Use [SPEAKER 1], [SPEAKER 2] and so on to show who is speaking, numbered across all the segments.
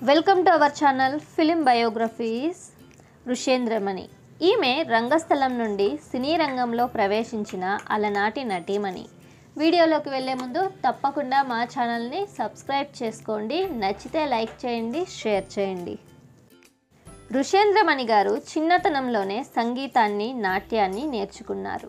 [SPEAKER 1] welcome to our channel film biographies Rishendramani ఈమె రంగస్థలం నుండి సినీ రంగంలో ప్రవేశించిన అలనాటి నటీమణి వీడియోలోకి వెళ్ళే ముందు తప్పకుండా మా ఛానల్ని సబ్స్క్రైబ్ చేసుకోండి నచ్చితే లైక్ చేయండి షేర్ చేయండి ఋషేంద్రమణి గారు చిన్నతనంలోనే సంగీతాన్ని నాట్యాన్ని నేర్చుకున్నారు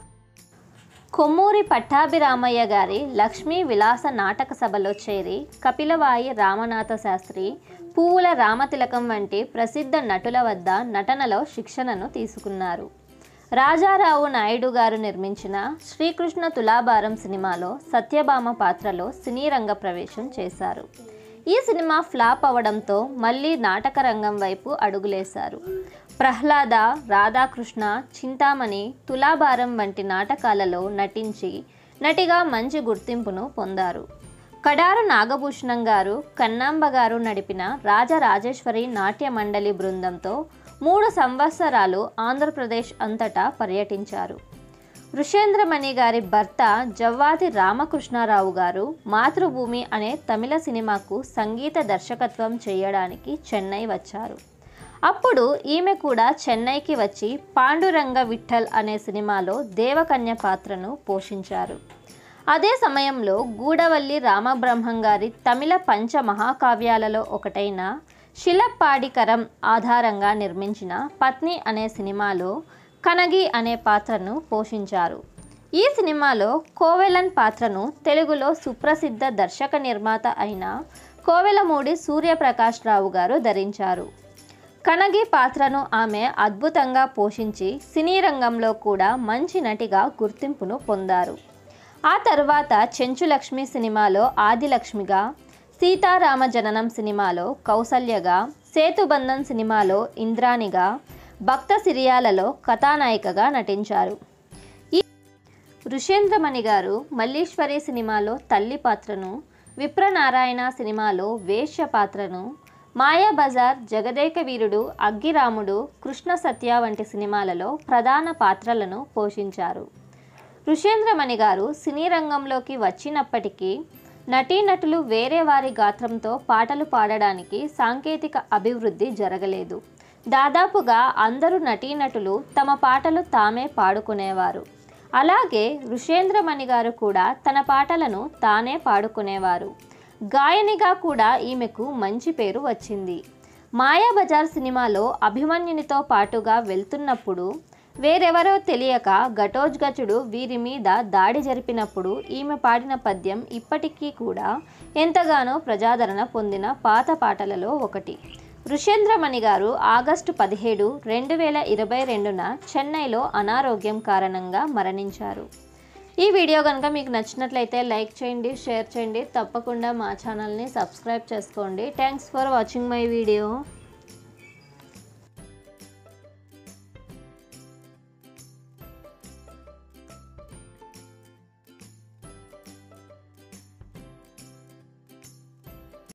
[SPEAKER 1] కొమ్మూరి పట్టాభిరామయ్య గారి లక్ష్మీ విలాస నాటక సభలో చేరి కపిలవాయి రామనాథ శాస్త్రి పువ్వుల రామతిలకం వంటి ప్రసిద్ధ నటుల వద్ద నటనలో శిక్షణను తీసుకున్నారు రాజారావు నాయుడు గారు నిర్మించిన శ్రీకృష్ణ తులాభారం సినిమాలో సత్యభామ పాత్రలో సినీ రంగ ప్రవేశం చేశారు ఈ సినిమా ఫ్లాప్ అవడంతో మళ్ళీ నాటక రంగం వైపు అడుగులేశారు ప్రహ్లాద రాధాకృష్ణ చింతామణి తులాభారం వంటి నాటకాలలో నటించి నటిగా మంచి గుర్తింపును పొందారు కడారు నాగభూషణం గారు కన్నాంబ గారు నడిపిన రాజరాజేశ్వరి నాట్య మండలి బృందంతో మూడు సంవత్సరాలు ఆంధ్రప్రదేశ్ అంతటా పర్యటించారు ఋషేంద్రమణి గారి భర్త జవ్వాది రామకృష్ణారావు గారు మాతృభూమి అనే తమిళ సినిమాకు సంగీత దర్శకత్వం చేయడానికి చెన్నై వచ్చారు అప్పుడు ఈమె కూడా చెన్నైకి వచ్చి పాండురంగ విఠల్ అనే సినిమాలో దేవకన్య పాత్రను పోషించారు అదే సమయంలో గూడవల్లి రామబ్రహ్మం గారి తమిళ పంచ మహాకావ్యాలలో ఒకటైన శిలపాడికరం ఆధారంగా నిర్మించిన పత్ని అనే సినిమాలో కనగి అనే పాత్రను పోషించారు ఈ సినిమాలో కోవెలన్ పాత్రను తెలుగులో సుప్రసిద్ధ దర్శక నిర్మాత అయిన కోవెలమూడి సూర్యప్రకాష్ రావు గారు ధరించారు కనగి పాత్రను ఆమె అద్భుతంగా పోషించి సినీ రంగంలో కూడా మంచి నటిగా గుర్తింపును పొందారు ఆ తర్వాత చెంచులక్ష్మి సినిమాలో ఆదిలక్ష్మిగా సీతారామ జననం సినిమాలో కౌసల్యగా సేతుబంధన్ సినిమాలో ఇంద్రాణిగా భక్త సిరియాలలో కథానాయికగా నటించారు ఈ ఋషేంద్రమణి గారు మల్లీశ్వరి సినిమాలో తల్లి పాత్రను విప్రనారాయణ సినిమాలో వేశ్య పాత్రను మాయాబజార్ జగదేక వీరుడు అగ్గిరాముడు కృష్ణ సత్య వంటి సినిమాలలో ప్రధాన పాత్రలను పోషించారు ఋషేంద్రమణి గారు సినీ రంగంలోకి వచ్చినప్పటికీ నటీనటులు వేరే వారి గాత్రంతో పాటలు పాడడానికి సాంకేతిక అభివృద్ధి జరగలేదు దాదాపుగా అందరూ నటీనటులు తమ పాటలు తామే పాడుకునేవారు అలాగే ఋషేంద్రమణి గారు కూడా తన పాటలను తానే పాడుకునేవారు గాయనిగా కూడా ఈమెకు మంచి పేరు వచ్చింది మాయాబజార్ సినిమాలో అభిమన్యునితో పాటుగా వెళ్తున్నప్పుడు వేరెవరో తెలియక ఘటోజ్గచుడు వీరి మీద దాడి జరిపినప్పుడు ఈమె పాడిన పద్యం ఇప్పటికీ కూడా ఎంతగానో ప్రజాదరణ పొందిన పాత పాటలలో ఒకటి ఋషేంద్రమణి గారు ఆగస్టు పదిహేడు రెండు వేల ఇరవై రెండున చెన్నైలో అనారోగ్యం కారణంగా మరణించారు ఈ వీడియో కనుక మీకు నచ్చినట్లయితే లైక్ చేయండి షేర్ చేయండి తప్పకుండా మా ఛానల్ని సబ్స్క్రైబ్ చేసుకోండి thanks for watching my video